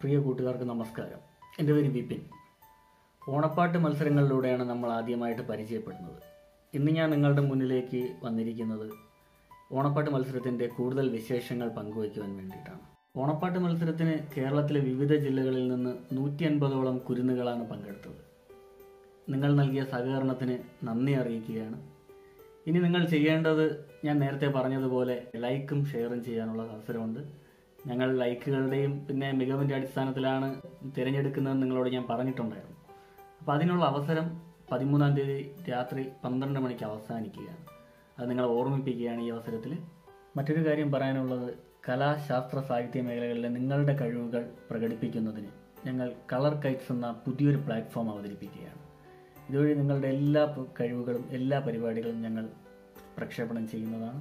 പ്രിയ കൂട്ടുകാർക്ക് നമസ്കാരം എൻ്റെ പേര് വിപിൻ ഓണപ്പാട്ട് മത്സരങ്ങളിലൂടെയാണ് നമ്മൾ ആദ്യമായിട്ട് പരിചയപ്പെടുന്നത് ഇന്ന് ഞാൻ നിങ്ങളുടെ മുന്നിലേക്ക് വന്നിരിക്കുന്നത് ഓണപ്പാട്ട് മത്സരത്തിൻ്റെ കൂടുതൽ വിശേഷങ്ങൾ പങ്കുവയ്ക്കുവാൻ വേണ്ടിയിട്ടാണ് ഓണപ്പാട്ട് മത്സരത്തിന് കേരളത്തിലെ വിവിധ ജില്ലകളിൽ നിന്ന് നൂറ്റി അൻപതോളം കുരുന്നുകളാണ് പങ്കെടുത്തത് നിങ്ങൾ നൽകിയ സഹകരണത്തിന് നന്ദി അറിയിക്കുകയാണ് ഇനി നിങ്ങൾ ചെയ്യേണ്ടത് ഞാൻ നേരത്തെ പറഞ്ഞതുപോലെ ലൈക്കും ഷെയറും ചെയ്യാനുള്ള അവസരമുണ്ട് ഞങ്ങൾ ലൈക്കുകളുടെയും പിന്നെ മികവിൻ്റെ അടിസ്ഥാനത്തിലാണ് തിരഞ്ഞെടുക്കുന്നതെന്ന് നിങ്ങളോട് ഞാൻ പറഞ്ഞിട്ടുണ്ടായിരുന്നു അപ്പോൾ അതിനുള്ള അവസരം പതിമൂന്നാം തീയതി രാത്രി പന്ത്രണ്ട് മണിക്ക് അവസാനിക്കുകയാണ് അത് നിങ്ങളെ ഓർമ്മിപ്പിക്കുകയാണ് ഈ അവസരത്തിൽ മറ്റൊരു കാര്യം പറയാനുള്ളത് കലാ ശാസ്ത്ര സാഹിത്യ മേഖലകളിലെ നിങ്ങളുടെ കഴിവുകൾ പ്രകടിപ്പിക്കുന്നതിന് ഞങ്ങൾ കളർ കൈറ്റ്സ് എന്ന പുതിയൊരു പ്ലാറ്റ്ഫോം അവതരിപ്പിക്കുകയാണ് ഇതുവഴി നിങ്ങളുടെ എല്ലാ പ- കഴിവുകളും എല്ലാ പരിപാടികളും ഞങ്ങൾ പ്രക്ഷേപണം ചെയ്യുന്നതാണ്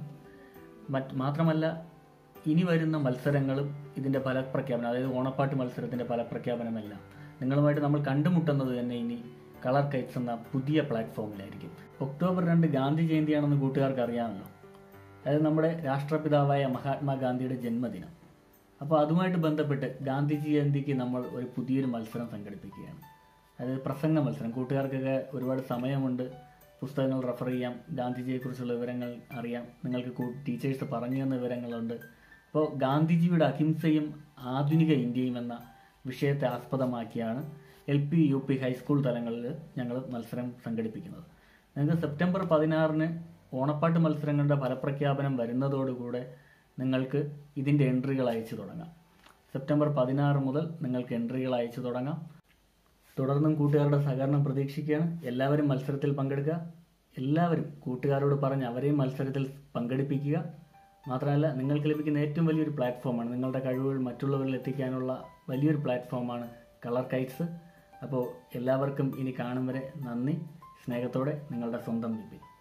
മറ്റ് മാത്രമല്ല ഇനി വരുന്ന മത്സരങ്ങളും ഇതിൻ്റെ ഫലപ്രഖ്യാപനം അതായത് ഓണപ്പാട്ട് മത്സരത്തിൻ്റെ ഫലപ്രഖ്യാപനമെല്ലാം നിങ്ങളുമായിട്ട് നമ്മൾ കണ്ടുമുട്ടുന്നത് തന്നെ ഇനി കളർ കൈറ്റ്സ് എന്ന പുതിയ പ്ലാറ്റ്ഫോമിലായിരിക്കും ഒക്ടോബർ രണ്ട് ഗാന്ധി ജയന്തിയാണെന്ന് കൂട്ടുകാർക്ക് അറിയാമല്ലോ അതായത് നമ്മുടെ രാഷ്ട്രപിതാവായ മഹാത്മാഗാന്ധിയുടെ ജന്മദിനം അപ്പോൾ അതുമായിട്ട് ബന്ധപ്പെട്ട് ഗാന്ധി ജയന്തിക്ക് നമ്മൾ ഒരു പുതിയൊരു മത്സരം സംഘടിപ്പിക്കുകയാണ് അതായത് പ്രസംഗ മത്സരം കൂട്ടുകാർക്കൊക്കെ ഒരുപാട് സമയമുണ്ട് പുസ്തകങ്ങൾ റെഫർ ചെയ്യാം ഗാന്ധിജിയെക്കുറിച്ചുള്ള വിവരങ്ങൾ അറിയാം നിങ്ങൾക്ക് കൂ- ടീച്ചേഴ്സ് പറഞ്ഞു തന്ന വിവരങ്ങളുണ്ട് അപ്പോൾ ഗാന്ധിജിയുടെ അഹിംസയും ആധുനിക ഇന്ത്യയും എന്ന വിഷയത്തെ ആസ്പദമാക്കിയാണ് L P U P high school തലങ്ങളിൽ ഞങ്ങൾ മത്സരം സംഘടിപ്പിക്കുന്നത് നിങ്ങൾക്ക് സെപ്റ്റംബർ പതിനാറിന് ഓണപ്പാട്ട് മത്സരങ്ങളുടെ ഫലപ്രഖ്യാപനം വരുന്നതോടുകൂടെ നിങ്ങൾക്ക് ഇതിൻ്റെ എൻട്രികൾ അയച്ചു തുടങ്ങാം സെപ്റ്റംബർ പതിനാറ് മുതൽ നിങ്ങൾക്ക് എൻട്രികൾ അയച്ചു തുടങ്ങാം തുടർന്നും കൂട്ടുകാരുടെ സഹകരണം പ്രതീക്ഷിക്കുകയാണ് എല്ലാവരും മത്സരത്തിൽ പങ്കെടുക്കുക എല്ലാവരും കൂട്ടുകാരോട് പറഞ്ഞ് അവരെയും മത്സരത്തിൽ പങ്കെടുപ്പിക്കുക മാത്രമല്ല നിങ്ങൾക്ക് ലഭിക്കുന്ന ഏറ്റവും വലിയൊരു പ്ലാറ്റ്ഫോമാണ് നിങ്ങളുടെ കഴിവുകൾ മറ്റുള്ളവരിൽ എത്തിക്കാനുള്ള വലിയൊരു പ്ലാറ്റ്ഫോമാണ് കളർ കൈറ്റ്സ് അപ്പോൾ എല്ലാവർക്കും ഇനി കാണും വരെ നന്ദി സ്നേഹത്തോടെ നിങ്ങളുടെ സ്വന്തം വിപിൻ